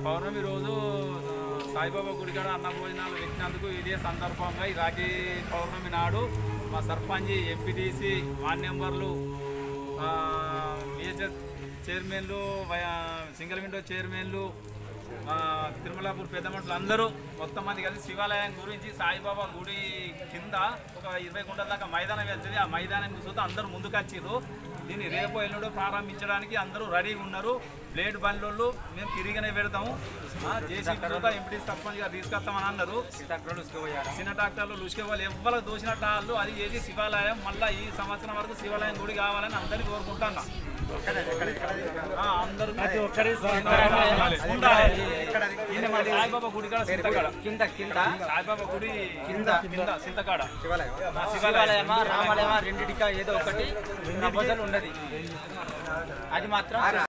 పౌర్ణమి రోజు ఆ, సాయిబాబా గుడికాడ అన్న భోజనాలు పెట్టినందుకు ఇదే సందర్భంగా ఈ రాఖీ పౌర్ణమి నాడు మా సర్పంచ్ ఎంపీటీసీ వార్డ్ నెంబర్లు బిహెచ్ఎస్ చైర్మన్లు వయ- సింగిల్ విండో చైర్మన్లు మా తిరుమలాపూర్ పెద్ద మనుషులు అందరూ మొత్తం మంది కలిసి శివాలయం గురించి సాయిబాబా గుడి కింద ఒక ఇరవై గుంటల దాకా మైదానం వెళ్తుంది ఆ మైదానం చూస్తే అందరూ ముందుకు వచ్చిర్రు దీన్ని రేపు ఎల్లుండో ప్రారంభించడానికి అందరూ రెడీగా ఉన్నారు బ్లేడ్ బండ్లోళ్ళు మేము తిరిగినే పెడతాము జేసీబీ కూడా ఎంపీ సర్పంచ్ గారు తీసుకొస్తామని అన్నారు చిన్న ట్రాక్టర్లు లుసుకే వాళ్ళు ఎవ్వరు దోసిన టాళ్ళు అది చేసి శివాలయం మళ్ళీ ఈ సంవత్సరం వరకు శివాలయం గుడి కావాలని అందరినీ కోరుకుంటున్నా ఆ, అందరూ ప్రతి ఒక్కరి సాయిబాబా గుడి కాడ సింతకాడ కింద కింద సాయిబాబా గుడి కింద కింద సింతకాడ ఆ, శివాలయమా రామాలయమా రెండిటికా ఏదో ఒకటి ప్రపోజల్ ఉన్నది అది మాత్రం